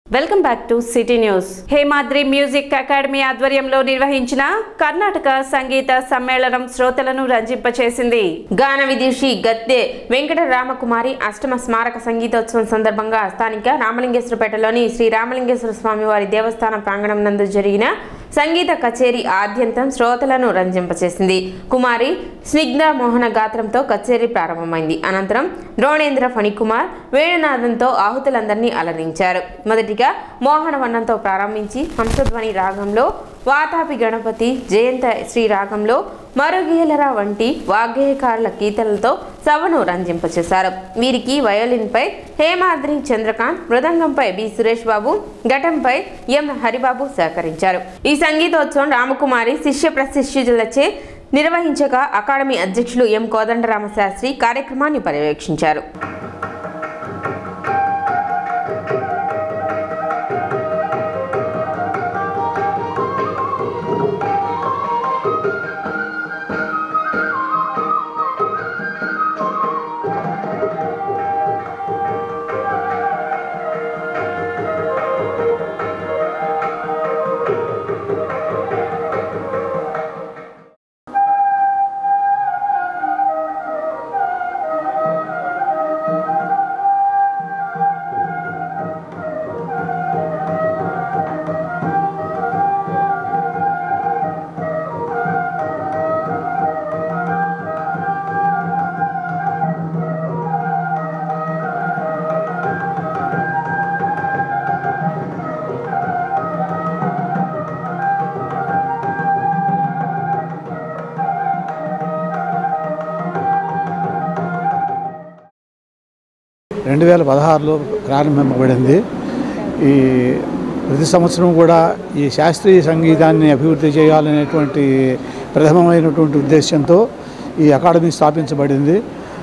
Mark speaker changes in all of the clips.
Speaker 1: welcome back to city news Hemadri music academy ఆధ్వర్యంలో నిర్వహించిన కర్ణాటక సంగీత సమ్మేళనం శ్రోతలను రంజింపచేసింది
Speaker 2: గాన విదూషి గద్దె వెంకట రామకుమారి అష్టమ స్మారక సంగీతోత్సవం సందర్భంగా స్థానిక రామలింగేశ్వరపేటలోని శ్రీ రామలింగేశ్వర స్వామి వారి దేవస్థాన ప్రాంగణం నందు జరిగిన సంగీత కచేరీ ఆద్యంతం శ్రోతలను రంజింపచేసింది కుమారి స్నిగ్ధ మోహన గాత్రంతో కచేరీ ప్రారంభమైంది అనంతరం ద్రోణేంద్ర ఫణికుమార్ వేణునాదంతో ఆహుతులందరినీ అలరించారు మొదటిగా మోహన వర్ణంతో ప్రారంభించి హంసధ్వని రాగంలో వాతాపి గణపతి జయంత శ్రీ రాగంలో మరుగేలరా వంటి వాగ్గేయకారుల కీర్తనలతో సభను రంజింపచేశారు వీరికి వయోలిన్పై హేమాద్రి చంద్రకాంత్ మృదంగంపై బి సురేష్ బాబు ఘటంపై ఎం హరిబాబు సహకరించారు ఈ సంగీతోత్సవం రామకుమారి శిష్య ప్రశిష్యులచే నిర్వహించగా అకాడమీ అధ్యక్షులు ఎం కోదండరామ శాస్త్రి కార్యక్రమాన్ని పర్యవేక్షించారు
Speaker 3: రెండు వేల పదహారులో ప్రారంభింపబడింది ఈ ప్రతి సంవత్సరం కూడా ఈ శాస్త్రీయ సంగీతాన్ని అభివృద్ధి చేయాలనేటువంటి ప్రథమమైనటువంటి ఉద్దేశంతో ఈ అకాడమీ స్థాపించబడింది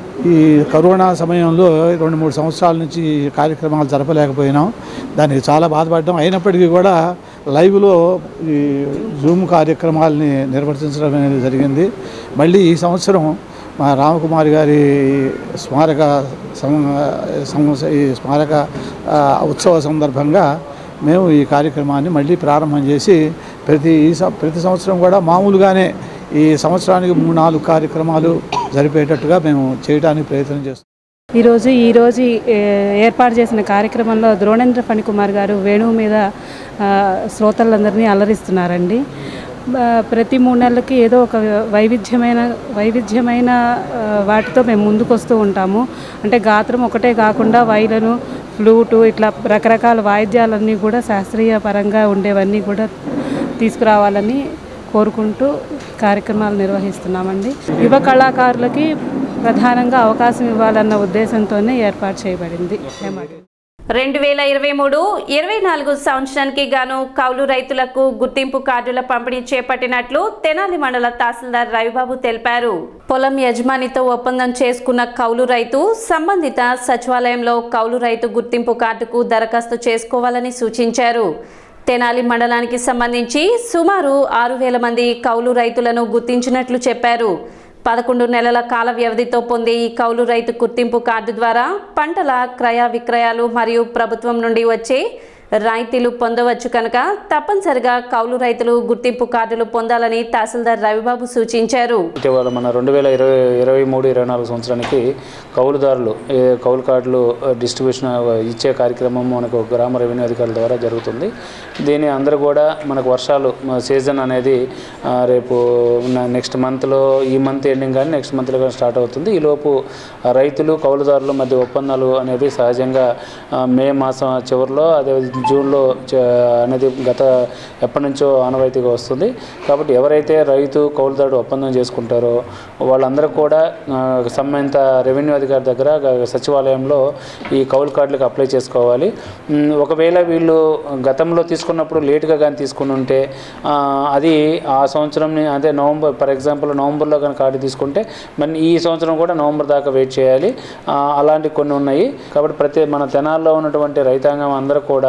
Speaker 3: ఈ కరోనా సమయంలో రెండు మూడు సంవత్సరాల నుంచి ఈ కార్యక్రమాలు జరపలేకపోయినాం దానికి చాలా బాధపడ్డాం అయినప్పటికీ కూడా లైవ్లో ఈ జూమ్ కార్యక్రమాలని నిర్వర్తించడం అనేది జరిగింది మళ్ళీ ఈ సంవత్సరం మా రామకుమారి గారి స్మారక సం- సం- ఈ స్మారక ఆ, ఉత్సవ సందర్భంగా మేము ఈ కార్యక్రమాన్ని మళ్ళీ ప్రారంభం చేసి ప్రతి ఈ సం- ప్రతి సంవత్సరం కూడా మామూలుగానే ఈ సంవత్సరానికి మూడు నాలుగు కార్యక్రమాలు జరిపేటట్టుగా మేము చేయడానికి ప్రయత్నం చేస్తాం
Speaker 4: ఈరోజు ఈరోజు ఏ, ఏర్పాటు చేసిన కార్యక్రమంలో ద్రోణేంద్ర ఫణికుమార్ గారు వేణువు మీద ఆ, శ్రోతలందరినీ అలరిస్తున్నారండి ఆ, ప్రతి మూడు నెలలకి ఏదో ఒక వైవిధ్యమైన వైవిధ్యమైన ఆ, వాటితో మేము ముందుకు వస్తూ ఉంటాము అంటే గాత్రం ఒకటే కాకుండా వైలను ఫ్లూటు ఇట్లా రకరకాల వాయిద్యాలన్నీ కూడా శాస్త్రీయ పరంగా ఉండేవన్నీ కూడా తీసుకురావాలని కోరుకుంటూ కార్యక్రమాలు నిర్వహిస్తున్నామండి యువ కళాకారులకి ప్రధానంగా అవకాశం ఇవ్వాలన్న ఉద్దేశంతోనే ఏర్పాటు చేయబడింది హేమాడ్
Speaker 1: రెండు వేల ఇరవై మూడు ఇరవై నాలుగు సంవత్సరానికి గాను కౌలు రైతులకు గుర్తింపు కార్డుల పంపిణీ చేపట్టినట్లు తెనాలి మండల తహసీల్దార్ రవిబాబు తెలిపారు పొలం యజమానితో ఒప్పందం చేసుకున్న కౌలు రైతు సంబంధిత సచివాలయంలో కౌలు రైతు గుర్తింపు కార్డుకు దరఖాస్తు చేసుకోవాలని సూచించారు తెనాలి మండలానికి సంబంధించి సుమారు ఆరు వేల మంది కౌలు రైతులను గుర్తించినట్లు చెప్పారు పదకొండు నెలల కాల వ్యవధితో పొందే ఈ కౌలు రైతు గుర్తింపు కార్డు ద్వారా పంటల క్రయ విక్రయాలు మరియు ప్రభుత్వం నుండి వచ్చే రాయితీలు పొందవచ్చు కనుక తప్పనిసరిగా కౌలు రైతులు గుర్తింపు కార్డులు పొందాలని తహసీల్దార్ రవిబాబు సూచించారు
Speaker 5: ఇటీవల మన రెండు వేల ఇరవై ఇరవై మూడు ఇరవై నాలుగు సంవత్సరానికి కౌలుదారులు ఏ కౌలు కార్డులు ఆ, డిస్ట్రిబ్యూషన్ ఆ, ఇచ్చే కార్యక్రమం మనకు గ్రామ రెవెన్యూ అధికారుల ద్వారా జరుగుతుంది దీని అందరూ కూడా మనకు వర్షాలు మ- సీజన్ అనేది ఆ, రేపు ఉన్న నెక్స్ట్ మంత్లో ఈ మంత్ ఎండింగ్ కానీ నెక్స్ట్ మంత్లో కానీ స్టార్ట్ అవుతుంది ఈలోపు ఆ, రైతులు కౌలుదారుల మధ్య ఒప్పందాలు అనేవి సహజంగా ఆ, మే మాసం చివరిలో అదే జూన్లో చ- అనేది గత ఎప్పటి నుంచో ఆనవాయితీగా వస్తుంది కాబట్టి ఎవరైతే రైతు కౌలుదారుడు ఒప్పందం చేసుకుంటారో వాళ్ళందరూ కూడా ఆ, సంబంధిత రెవెన్యూ అధికారి దగ్గర గ- సచివాలయంలో ఈ కౌలు కార్డులకు అప్లై చేసుకోవాలి ఉమ్, ఒకవేళ వీళ్ళు గతంలో తీసుకున్నప్పుడు లేటుగా కానీ తీసుకుని ఉంటే ఆ, అది ఆ సంవత్సరం అంటే నవంబర్ ఫర్ ఎగ్జాంపుల్ నవంబర్లో కానీ కార్డు తీసుకుంటే మరి ఈ సంవత్సరం కూడా నవంబర్ దాకా వెయిట్ చేయాలి ఆ, అలాంటి కొన్ని ఉన్నాయి కాబట్టి ప్రతి మన తెనాల్లో ఉన్నటువంటి రైతాంగం అందరూ కూడా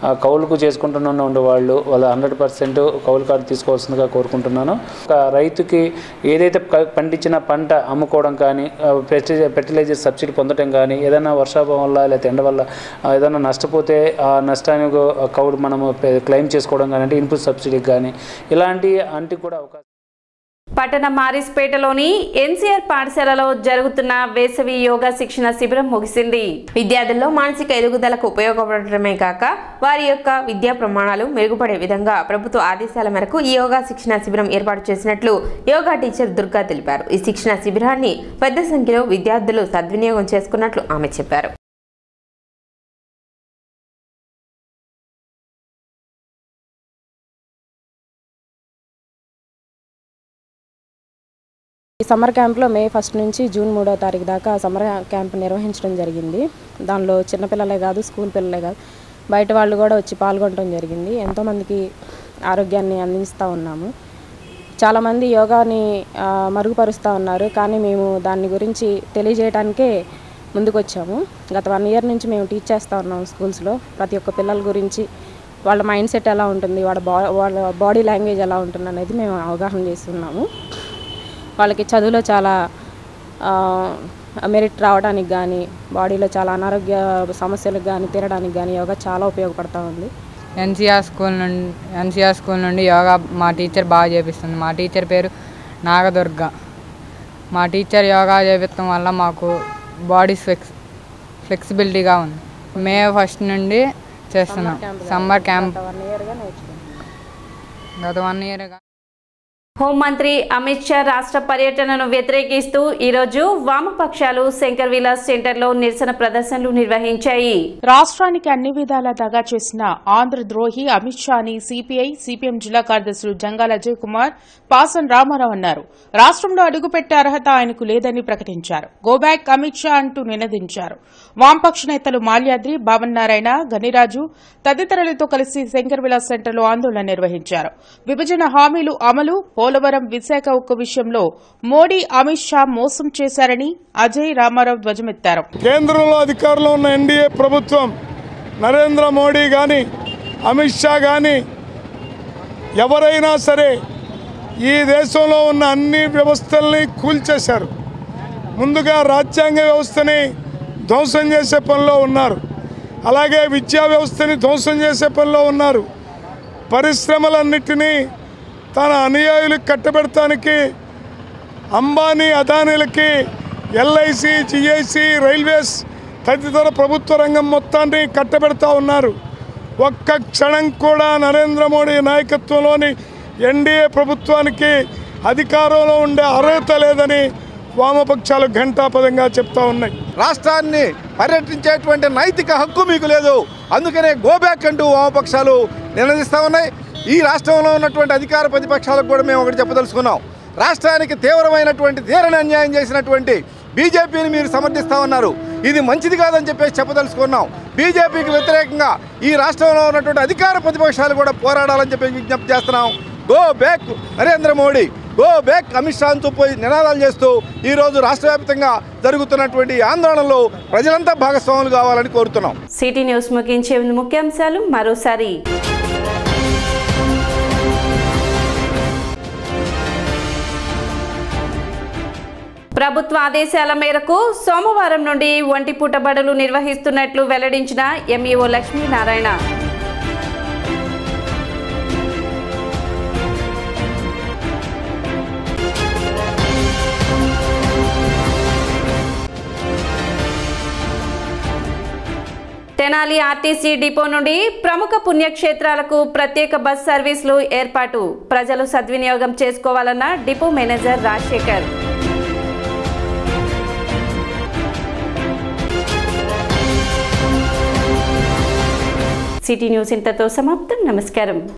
Speaker 5: ఆ, కౌలుకు చేసుకుంటున్న ఉండే వాళ్ళు వాళ్ళ హండ్రెడ్ పర్సెంట్ కౌలు కార్డు తీసుకోవాల్సిందిగా కోరుకుంటున్నాను ఒక రైతుకి ఏదైతే ప- పండించిన పంట అమ్ముకోవడం కానీ ఫెర్టిలైజర్ ఫెర్టిలైజర్ సబ్సిడీ పొందడం కానీ ఏదైనా వర్షాభావం వల్ల లేకపోతే ఎండ వల్ల ఆ, ఏదైనా నష్టపోతే ఆ నష్టానికి ఆ కౌలు మనము పే- క్లెయిమ్ చేసుకోవడం కానీ అంటే ఇన్పుట్ సబ్సిడీకి కానీ ఇలాంటి అంటి కూడా అవకాశం
Speaker 1: పట్టణ మారిస్పేటలోని ఎన్సీఆర్ పాఠశాలలో జరుగుతున్న వేసవి యోగా శిక్షణ శిబిరం ముగిసింది
Speaker 2: విద్యార్థుల్లో మానసిక ఎదుగుదలకు ఉపయోగపడటమే కాక వారి యొక్క విద్యా ప్రమాణాలు మెరుగుపడే విధంగా ప్రభుత్వ ఆదేశాల మేరకు ఈ యోగా శిక్షణ శిబిరం ఏర్పాటు చేసినట్లు యోగా టీచర్ దుర్గా తెలిపారు ఈ శిక్షణ శిబిరాన్ని పెద్ద సంఖ్యలో విద్యార్థులు సద్వినియోగం చేసుకున్నట్లు ఆమె చెప్పారు
Speaker 6: ఈ సమ్మర్ క్యాంప్లో మే ఫస్ట్ నుంచి జూన్ మూడో తారీఖు దాకా సమ్మర్ క్యాంప్ నిర్వహించడం జరిగింది దానిలో చిన్నపిల్లలే కాదు స్కూల్ పిల్లలే కాదు బయట వాళ్ళు కూడా వచ్చి పాల్గొనడం జరిగింది ఎంతోమందికి ఆరోగ్యాన్ని అందిస్తూ ఉన్నాము చాలామంది యోగాని ఆ, మరుగుపరుస్తూ ఉన్నారు కానీ మేము దాని గురించి తెలియజేయడానికే ముందుకు వచ్చాము గత వన్ ఇయర్ నుంచి మేము టీచ్ చేస్తూ ఉన్నాం స్కూల్స్లో ప్రతి ఒక్క పిల్లల గురించి వాళ్ళ మైండ్ సెట్ ఎలా ఉంటుంది వాళ్ళ బా వాళ్ళ బాడీ లాంగ్వేజ్ ఎలా ఉంటుంది అనేది మేము అవగాహన చేస్తున్నాము వాళ్ళకి చదువులో చాలా మెరిట్ రావడానికి కానీ బాడీలో చాలా అనారోగ్య సమస్యలకు కానీ తీరడానికి కానీ యోగా చాలా ఉపయోగపడతా ఉంది
Speaker 7: ఎన్సీఆర్ స్కూల్ నుండి ఎన్సీఆర్ స్కూల్ నుండి యోగా మా టీచర్ బాగా చేపిస్తుంది మా టీచర్ పేరు నాగదుర్గ మా టీచర్ యోగా చేపించడం వల్ల మాకు బాడీ ఫ్లెక్స్ ఫ్లెక్సిబిలిటీగా ఉంది మే ఫస్ట్ నుండి చేస్తున్నాం సమ్మర్ క్యాంప్
Speaker 6: వన్ ఇయర్గా నేర్చుకున్నాం
Speaker 7: గత వన్ ఇయర్గా
Speaker 1: హోంమంత్రి అమిత్ షా రాష్ట్ర పర్యటనను వ్యతిరేకిస్తూ ఈరోజు వామపక్షాలు శంకర్ విలాస్ సెంటర్లో నిరసన ప్రదర్శనలు నిర్వహించాయి
Speaker 8: రాష్ట్రానికి అన్ని విధాలా దగా చేసిన ఆంధ్రద్రోహి అమిత్ షాని సిపిఐ సిపిఎం జిల్లా కార్యదర్శులు జంగాల అజయ్ కుమార్ పాసన్ రామారావు అన్నారు రాష్ట్రంలో అడుగుపెట్టే అర్హత ఆయనకు లేదని ప్రకటించారు గోబ్యాక్ అమిత్ షా అంటూ నినదించారు వామపక్ష నేతలు మాల్యాద్రి భావన్ నారాయణ గనిరాజు తదితరులతో కలిసి శంకర్ విలాస్ సెంటర్లో ఆందోళన నిర్వహించారు విభజన హామీలు అమలు పోలవరం విశాఖ ఉక్కు విషయంలో మోడీ అమిత్ షా మోసం చేశారని అజయ్ రామారావు ధ్వజమెత్తారు
Speaker 9: కేంద్రంలో అధికారంలో ఉన్న ఎన్డీఏ ప్రభుత్వం నరేంద్ర మోడీ కానీ అమిత్ షా కానీ ఎవరైనా సరే ఈ దేశంలో ఉన్న అన్ని వ్యవస్థల్ని కూల్చేశారు ముందుగా రాజ్యాంగ వ్యవస్థని ధ్వంసం చేసే పనిలో ఉన్నారు అలాగే విద్యా వ్యవస్థని ధ్వంసం చేసే పనిలో ఉన్నారు పరిశ్రమలన్నిటినీ తన అనుయాయులకు కట్టబెడటానికి అంబానీ అదానీలకి ఎల్ఐసి జిఐసి రైల్వేస్ తదితర ప్రభుత్వ రంగం మొత్తాన్ని కట్టబెడతా ఉన్నారు ఒక్క క్షణం కూడా నరేంద్ర మోడీ నాయకత్వంలోని ఎన్డీఏ ప్రభుత్వానికి అధికారంలో ఉండే అర్హత లేదని వామపక్షాలు ఘంటాపదంగా చెప్తా ఉన్నాయి
Speaker 10: రాష్ట్రాన్ని పర్యటించేటువంటి నైతిక హక్కు మీకు లేదు అందుకనే గోబ్యాక్ అంటూ వామపక్షాలు నిలదీస్తూ ఉన్నాయి ఈ రాష్ట్రంలో ఉన్నటువంటి అధికార ప్రతిపక్షాలకు కూడా మేము ఒకటి చెప్పదలుచుకున్నాం రాష్ట్రానికి తీవ్రమైనటువంటి తీరని అన్యాయం చేసినటువంటి బీజేపీని మీరు సమర్థిస్తా ఉన్నారు ఇది మంచిది కాదని చెప్పేసి చెప్పదలుచుకున్నాం బీజేపీకి వ్యతిరేకంగా ఈ రాష్ట్రంలో ఉన్నటువంటి అధికార ప్రతిపక్షాలు కూడా పోరాడాలని చెప్పి విజ్ఞప్తి చేస్తున్నాం go back Narendra Modi go back Amit షాతో పోయి నినాదాలు చేస్తూ ఈరోజు రాష్ట్ర వ్యాప్తంగా జరుగుతున్నటువంటి ఈ ఆందోళనలో ప్రజలంతా భాగస్వాములు కావాలని కోరుతున్నాం
Speaker 1: సిటీ న్యూస్ ముగించే ముందు ముఖ్యాంశాలు మరోసారి ప్రభుత్వ ఆదేశాల మేరకు సోమవారం నుండి ఒంటిపూట బడులు నిర్వహిస్తున్నట్లు వెల్లడించిన MEO Lakshminarayana Tenali RTC depot నుండి ప్రముఖ పుణ్యక్షేత్రాలకు ప్రత్యేక బస్ సర్వీసులు ఏర్పాటు ప్రజలు సద్వినియోగం చేసుకోవాలన్న depot manager Rajasekhar city news ఇంతతో సమాప్తం నమస్కారం